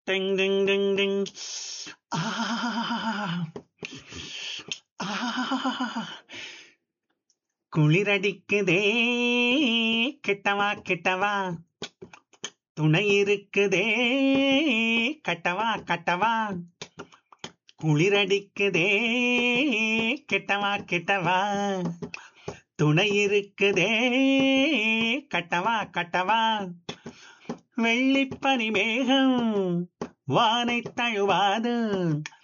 டிங் டிங் டிங் டிங் ஆ ஆ குளிரடிக்குதே கிட்டவா கிட்டவா துணை இருக்குதே கட்டவா கட்டவா குளிரடிக்குதே கிட்டவா கிட்டவா துணை இருக்குதே கட்டவா கட்டவா வெள்ளிப்பனி மேகம் வானை தழுவாது